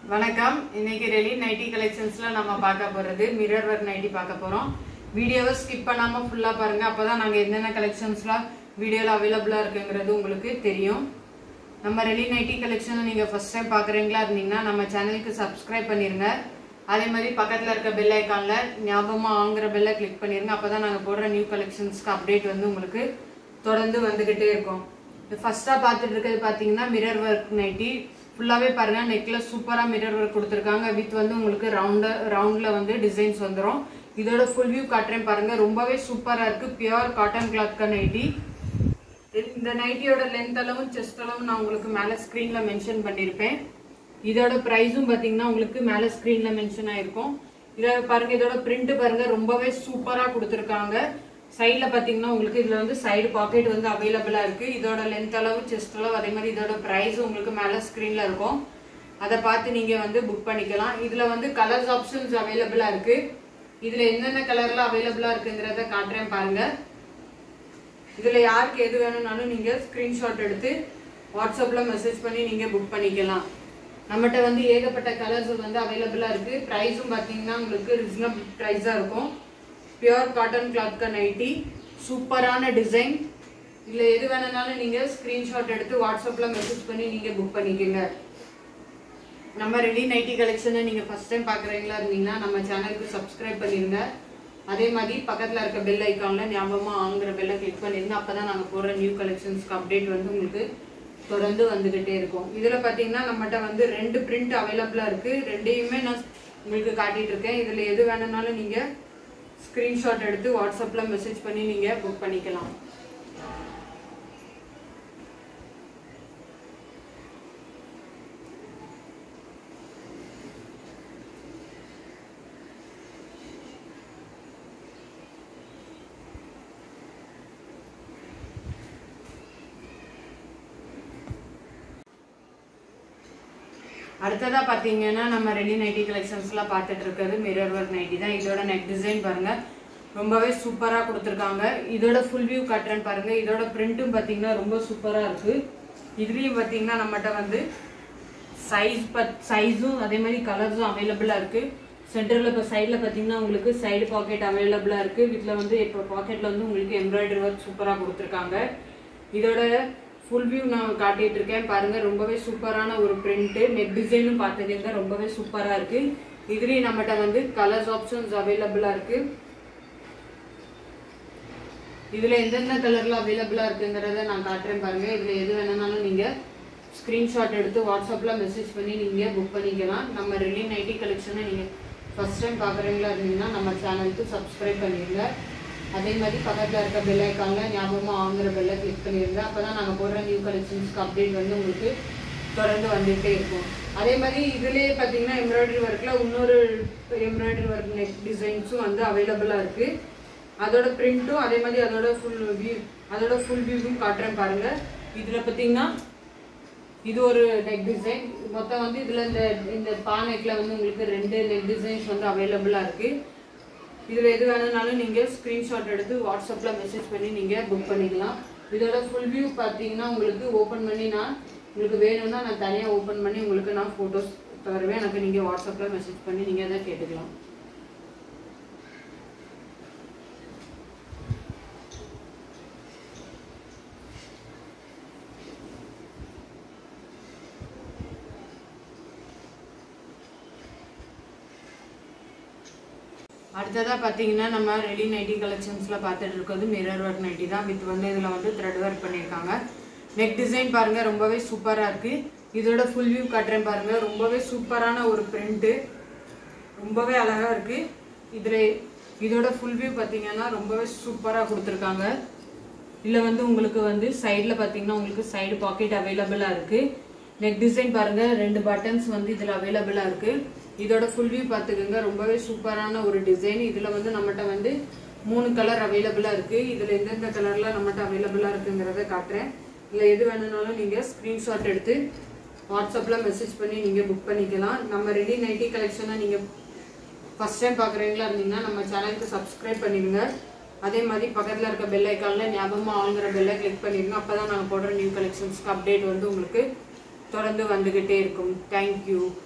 வணக்கம் இன்னைக்கு really nightie கலெக்ஷன்ஸ்ல நம்ம பார்க்க போறது மிரர் ஒர்க் நைட்டி பார்க்க போறோம் வீடியோவை ஸ்கிப் பண்ணாம ஃபுல்லா பாருங்க அப்பதான் நாங்க என்னென்ன கலெக்ஷன்ஸ்லாம் வீடியோல அவைலபிளா இருக்குங்கிறது உங்களுக்கு தெரியும் நம்ம ரெலி நைட்டி கலெக்ஷனை நீங்க ஃபர்ஸ்ட் டைம் பாக்குறீங்களா இருந்தீங்கன்னா நம்ம சேனலுக்கு சப்ஸ்கிரைப் பண்ணிருங்க அதே மாதிரி பக்கத்துல இருக்க பெல் ஐக்கான்ல ஞாபகமா ஆங்கிற பெல்லை கிளிக் பண்ணிருங்க அப்பதான் நாங்க போடுற நியூ கலெக்ஷன்ஸ்க்கு அப்டேட் வந்து உங்களுக்கு தொடர்ந்து வந்துகிட்டே இருக்கும் ஃபர்ஸ்டா பார்த்துட்டு இருக்கிறது பாத்தீங்கன்னா மிரர் ஒர்க் நைட்டி ஃபுல்லாவே பாருங்க நெக்ல சூப்பரா மிரர் ஒர்க் கொடுத்துருக்காங்க வித் வந்து உங்களுக்கு ரவுண்ட ரவுண்ட்ல வந்து டிசைன்ஸ் வந்துடும் இதோட ஃபுல் வியூ காட்டுறேன் பாருங்க ரொம்பவே சூப்பரா இருக்கு பியூர் காட்டன் கிளாத் நைட்டி இந்த நைட்டியோட லென்த் அளவும் செஸ்ட் அளவும் நான் உங்களுக்கு மேலே ஸ்க்ரீனில் மென்ஷன் பண்ணியிருப்பேன் இதோட ப்ரைஸும் பார்த்தீங்கன்னா உங்களுக்கு மேலே ஸ்க்ரீனில் மென்ஷன் ஆயிருக்கும் இதை பாருங்க இதோட பிரிண்ட் பாருங்க ரொம்பவே சூப்பராக கொடுத்துருக்காங்க சைடில் பார்த்தீங்கன்னா உங்களுக்கு இதில் வந்து சைடு பாக்கெட் வந்து அவைலபிளாக இருக்குது இதோட லென்த் அளவு செஸ்ட் அளவு அதே மாதிரி இதோட ப்ரைஸ் உங்களுக்கு மேலே ஸ்க்ரீனில் இருக்கும் அதை பார்த்து நீங்கள் வந்து புக் பண்ணிக்கலாம் இதில் வந்து கலர்ஸ் ஆப்ஷன்ஸ் அவைலபிளாக இருக்குது இதில் என்னென்ன கலரில் அவைலபிளாக இருக்குங்கிறத காட்டுறேன் பாருங்கள் இதுல யாருக்கு எது வேணும்னாலும் நீங்க ஸ்கிரீன்ஷாட் எடுத்து வாட்ஸ்அப்ல மெசேஜ் பண்ணி நீங்க புக் பண்ணிக்கலாம் நம்மகிட்ட வந்து ஏகப்பட்ட கலர்ஸ் வந்து அவைலபிளா இருக்கு ப்ரைஸும் பாத்தீங்கன்னா உங்களுக்கு ரீசனபிள் ப்ரைஸா இருக்கும் பியூர் காட்டன் கிளாத்க நைட்டி சூப்பரான டிசைன் இதுல எது வேணும்னாலும் நீங்க ஸ்கிரீன்ஷாட் எடுத்து வாட்ஸ்அப்ல மெசேஜ் பண்ணி நீங்க புக் பண்ணிக்கோங்க நம்ம ரெடி நைட்டி கலெக்ஷனை நீங்கள் ஃபஸ்ட் டைம் பார்க்குறீங்களா இருந்தீங்கன்னா நம்ம சேனலுக்கு சப்ஸ்கிரைப் பண்ணிடுங்க அதே மாதிரி பக்கத்தில் இருக்க பெல் ஐக்கானில் ஞாபகமாக ஆங்கிற பெல்லை கிளிக் பண்ணிடுங்க அப்போ தான் நாங்கள் போடுற நியூ கலெக்ஷன்ஸ்க்கு அப்டேட் வந்து உங்களுக்கு தொடர்ந்து வந்துக்கிட்டே இருக்கும் இதில் பார்த்தீங்கன்னா நம்மகிட்ட வந்து ரெண்டு பிரிண்ட் அவைலபிளாக இருக்குது ரெண்டையுமே நான் உங்களுக்கு காட்டிட்டு இருக்கேன் இதில் எது வேணும்னாலும் நீங்கள் ஸ்க்ரீன்ஷாட் எடுத்து வாட்ஸ்அப்பில் மெசேஜ் பண்ணி நீங்கள் புக் பண்ணிக்கலாம் அடுத்ததா பாத்தீங்கன்னா நம்ம ரெடி நைட்டி கலெக்ஷன்ஸ்லாம் பார்த்துட்டு இருக்கிறது மிரர் ஒர்க் நைட்டி தான் இதோட நெக் டிசைன் பாருங்க ரொம்பவே சூப்பரா கொடுத்துருக்காங்க இதோட ஃபுல் வியூ காட்டுறேன் பாருங்க இதோட பிரிண்ட்டும் பாத்தீங்கன்னா ரொம்ப சூப்பரா இருக்கு இதுலயும் பாத்தீங்கன்னா நம்மகிட்ட வந்து சைஸ் பத் சைஸும் அதே மாதிரி கலர்ஸும் அவைலபிளா இருக்கு சென்டர்ல இப்போ சைடில் பார்த்தீங்கன்னா உங்களுக்கு சைடு பாக்கெட் அவைலபிளா இருக்கு வீட்டில் வந்து இப்போ பாக்கெட்ல வந்து உங்களுக்கு எம்ப்ராய்டரி ஒர்க் சூப்பராக கொடுத்துருக்காங்க இதோட ஃபுல் வியூ நான் காட்டிட்டு இருக்கேன் பாருங்க ரொம்பவே சூப்பரான ஒரு பிரிண்ட் நெக் டிசைனும் பார்த்தீங்கன்னா ரொம்பவே சூப்பரா இருக்கு இதுலயும் நம்மகிட்ட வந்து கலர்ஸ் ஆப்ஷன்ஸ் அவைலபிளா இருக்கு இதுல எந்தெந்த கலர்ல அவைலபிளா இருக்குங்கிறத நான் காட்டுறேன் பாருங்க இதுல எது வேணும்னாலும் நீங்க ஸ்கிரீன்ஷாட் எடுத்து வாட்ஸ்அப்ல மெசேஜ் பண்ணி நீங்க புக் பண்ணிக்கலாம் நம்ம ரெலி நைட்டி கலெக்ஷனை நீங்க ஃபர்ஸ்ட் டைம் பாக்குறீங்களா இருந்தீங்கன்னா நம்ம சேனலுக்கு சப்ஸ்கிரைப் பண்ணிடுங்க அதே மாதிரி பக்கத்தில் இருக்க பெல் ஐக்கானில் ஞாபகமாக வாங்குற பெல்லை கிளிக் பண்ணிடுங்க அப்போ தான் நாங்கள் போடுற நியூ கலெக்ஷன்ஸ்க்கு அப்டேட் வந்து உங்களுக்கு தொடர்ந்து வந்துகிட்டே இருக்கும் அதே மாதிரி இதுலேயே பார்த்தீங்கன்னா எம்ப்ராய்டரி ஒர்க்கில் இன்னொரு எம்ப்ராய்டரி ஒர்க் நெக் டிசைன்ஸும் வந்து அவைலபிளாக இருக்குது அதோட பிரிண்ட்டும் அதே மாதிரி அதோட ஃபுல் வியூ அதோட ஃபுல் வியூவும் காட்டுறேன் பாருங்கள் இதில் பார்த்தீங்கன்னா இது ஒரு நெக் டிசைன் மொத்தம் வந்து இதில் இந்த இந்த பா நெக்கில் வந்து உங்களுக்கு ரெண்டு நெக் டிசைன்ஸ் வந்து அவைலபிளாக இருக்குது இதில் எது வேணும்னாலும் நீங்கள் ஸ்க்ரீன்ஷாட் எடுத்து வாட்ஸ்அப்பில் மெசேஜ் பண்ணி நீங்கள் புக் பண்ணிக்கலாம் இதோட ஃபுல் வியூ பார்த்தீங்கன்னா உங்களுக்கு ஓப்பன் பண்ணி நான் உங்களுக்கு வேணும்னா நான் தனியாக ஓப்பன் பண்ணி உங்களுக்கு நான் ஃபோட்டோஸ் தருவேன் எனக்கு நீங்கள் வாட்ஸ்அப்பில் மெசேஜ் பண்ணி நீங்கள் அதை கேட்டுக்கலாம் அடுத்ததாக பார்த்தீங்கன்னா நம்ம ரெடி நைட்டி கலெக்ஷன்ஸில் பார்த்துட்டு இருக்கிறது மிரர் ஒர்க் நைட்டி தான் வித் வந்து இதில் வந்து த்ரெட் ஒர்க் பண்ணியிருக்காங்க நெக் டிசைன் பாருங்கள் ரொம்பவே சூப்பராக இருக்குது இதோட ஃபுல் வியூ காட்டுறேன் பாருங்கள் ரொம்பவே சூப்பரான ஒரு பிரிண்ட்டு ரொம்பவே அழகாக இருக்குது இதில் இதோட ஃபுல் வியூ பார்த்தீங்கன்னா ரொம்பவே சூப்பராக கொடுத்துருக்காங்க இதில் வந்து உங்களுக்கு வந்து சைடில் பார்த்தீங்கன்னா உங்களுக்கு சைடு பாக்கெட் அவைலபிளாக இருக்குது நெக் டிசைன் பாருங்கள் ரெண்டு பட்டன்ஸ் வந்து இதில் அவைலபிளாக இருக்குது இதோட ஃபுல் வியூ பார்த்துக்கோங்க ரொம்பவே சூப்பரான ஒரு டிசைன் இதில் வந்து நம்மகிட்ட வந்து மூணு கலர் அவைலபிளாக இருக்குது இதில் எந்தெந்த கலரில் நம்மகிட்ட அவைலபிளாக இருக்குங்கிறத காட்டுறேன் இல்லை எது வேணும்னாலும் நீங்கள் ஸ்க்ரீன்ஷாட் எடுத்து வாட்ஸ்அப்பில் மெசேஜ் பண்ணி நீங்கள் புக் பண்ணிக்கலாம் நம்ம ரெடி நைட்டி கலெக்ஷனை நீங்கள் ஃபர்ஸ்ட் டைம் பார்க்குறீங்களா இருந்தீங்கன்னா நம்ம சேனலுக்கு சப்ஸ்கிரைப் பண்ணிடுங்க அதே மாதிரி பக்கத்தில் இருக்க பெல் ஐக்கானில் ஞாபகமாக ஆளுங்கிற பெல்லை கிளிக் பண்ணிடுங்க அப்போ தான் நாங்கள் போடுற நியூ கலெக்ஷன்ஸ்க்கு அப்டேட் வந்து உங்களுக்கு தொடர்ந்து வந்துக்கிட்டே இருக்கும் தேங்க்யூ